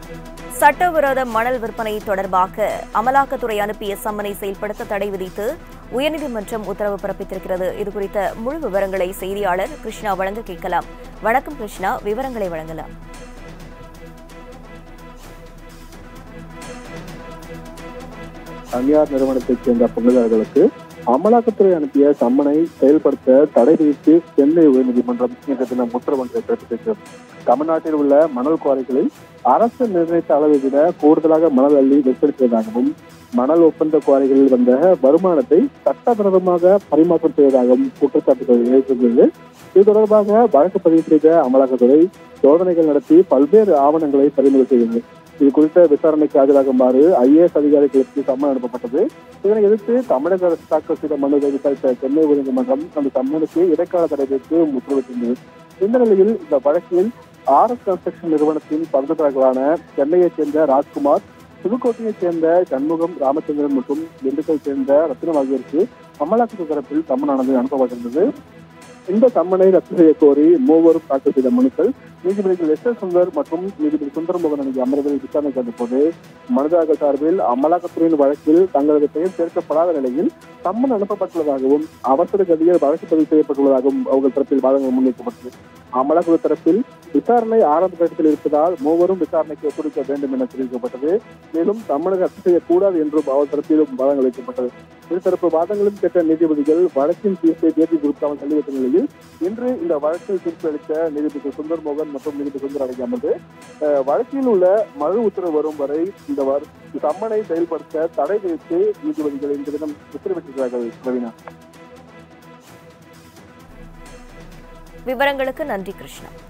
சட்டவிரோத மணல் விற்பனை தொடர்பாக அமலாக்கத்துறை அனுப்பிய சம்மனை செயல்படுத்த தடை விதித்து உயர்நீதிமன்றம் உத்தரவு பிறப்பித்திருக்கிறது இதுகுறித்த முழு விவரங்களை செய்தியாளர் கிருஷ்ணா வழங்க கேட்கலாம் வணக்கம் கிருஷ்ணா விவரங்களை வழங்கலாம் தனியார் நிறுவனத்தைச் சேர்ந்த பங்குதாரர்களுக்கு அமலாக்கத்துறை அனுப்பிய சம்மனை செயல்படுத்த தடை விதித்து சென்னை உயர்நீதிமன்றம் இன்று தினம் உத்தரவு ஒன்றை பிறப்பித்திருக்கிறது தமிழ்நாட்டில் உள்ள மணல் குவாரிகளில் அரசு நிர்ணயித்த அளவை விட கூடுதலாக மணல் அள்ளி விற்பனை மணல் ஒப்பந்த குவாரிகளில் வந்த வருமானத்தை சட்டவிரோதமாக பரிமாற்றம் செய்வதாகவும் குற்றச்சாட்டுகள் எழுப்பியுள்ளது இது தொடர்பாக வழக்கு பதிவு செய்த அமலாக்கத்துறை சோதனைகள் நடத்தி பல்வேறு ஆவணங்களை பறிமுதல் செய்தது இது குறித்த விசாரணைக்கு ஆஜராகுமாறு ஐஏஎஸ் அதிகாரிகளுக்கு சம்மன் அனுப்பப்பட்டது இதனை எதிர்த்து தமிழக அரசு தாக்கல் செய்த மனுவை விசாரித்த சென்னை உயர்நீதிமன்றம் அந்த சம்மனுக்கு இடைக்கால தடை விதித்து உத்தரவிட்டிருந்தது இந்த நிலையில் இந்த வழக்கில் ஆர் எஸ் கன்ஸ்ட்ரக்ஷன் நிறுவனத்தின் பங்குதாரர்களான சென்னையைச் சேர்ந்த ராஜ்குமார் புதுக்கோட்டையைச் சேர்ந்த சண்முகம் ராமச்சந்திரன் மற்றும் திண்டுக்கல் சேர்ந்த ரத்னம் ஆகியோருக்கு அமலாக்கத்துறை தரப்பில் சம்மனானது அனுப்பப்பட்டிருந்தது இந்த சம்மனை ரத்து செய்ய கோரி மூவரும் தாக்கல் செய்த மனுக்கள் நீதிபதிகள் எஸ் எஸ் சுந்தர் மற்றும் நீதிபதி சுந்தரமோகன் அணிக்கு அமர்வில் விசாரணைக்கு வந்தபோது மனுதாரர்கள் சார்பில் அமலாக்கத்துறையின் வழக்கில் தங்களது பெயர் சேர்க்கப்படாத நிலையில் சம்மன் அனுப்பப்பட்டுள்ளதாகவும் அவசர கதியில் வழக்கு பதிவு செய்யப்பட்டுள்ளதாகவும் அவர்கள் தரப்பில் வாதங்கள் முன்வைக்கப்பட்டது அமலாக்கத்துறை தரப்பில் விசாரணை ஆரம்ப கட்டத்தில் இருப்பதால் மூவரும் விசாரணைக்கு ஒத்துழைக்க வேண்டும் என தெரிவிக்கப்பட்டது மேலும் தமிழக ரத்து செய்யக்கூடாது என்றும் அவர் தரப்பிலும் வாதங்கள் வைக்கப்பட்டது இருதரப்பு வாதங்களும் கேட்ட நீதிபதிகள் வழக்கின் தீர்ப்பை தேதி குறிக்காமல் தள்ளி வைத்த நிலையில் இன்று இந்த வழக்கில் தீர்ப்பு அளித்த நீதிபதி சுந்தர் மோகன் மற்றும் நீதிபதி சுந்தர் அடங்கிய அமர்வு அஹ், வழக்கில் உள்ள மறு உத்தரவு வரும் வரை இந்த வர- சம்மனை செயல்படுத்த தடை விதித்து நீதிபதிகள் இந்த தினம் உத்தரவிட்டிருக்கிறார்கள் ரவீனா விவரங்களுக்கு நன்றி கிருஷ்ணா